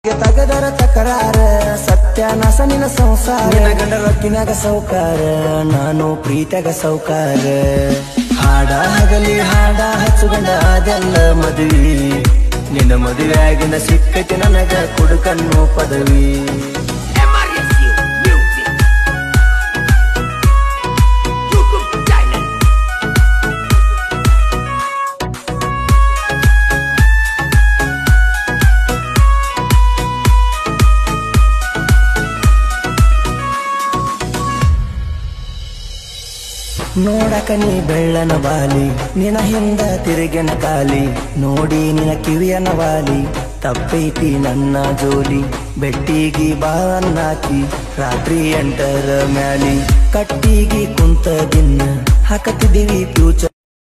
ತಗದರ ತಕರಾರ ಸತ್ಯಾನಾಶ ನಿನ್ನ ಸಂಸಾರ ನಿನ್ನ ಗಂಡ ರೊಕ್ಕಿನಾಗ ಸೌಕಾರ ನಾನು ಪ್ರೀತಿಯಾಗ ಸೌಕಾರ ಹಾಡ ಹಗಲಿ ಹಾಡ ಹಚ್ಚುಗಂಡ ಅದೆಲ್ಲ ಮದುವೆ ನಿನ್ನ ಮದುವೆ ಆಗಿನ ಸಿಕ್ಕೈತಿ ನನಗ ಕುಡುಕನ್ನು ಪದವಿ MRSU Music. YouTube channel. ನೋಡಕ ನೀ ಬೆಳ್ಳನ ಬಾಲಿ ನಿನ ಹಿಂದ ತಿರುಗಿನ ಕಾಲಿ ನೋಡಿ ನಿನ ಕಿವಿಯನ ವಾಲಿ ತಪ್ಪೈತಿ ನನ್ನ ಜೋಲಿ ಬೆಟ್ಟಿಗಿ ಬಾನ್ನಾಕಿ ರಾತ್ರಿ ಎಂಟರ ಮ್ಯಾಲಿ ಕಟ್ಟಿಗಿ ಕುಂತ ದಿನ ಹಾಕತಿದ್ದೀವಿ ಫ್ಯೂಚರ್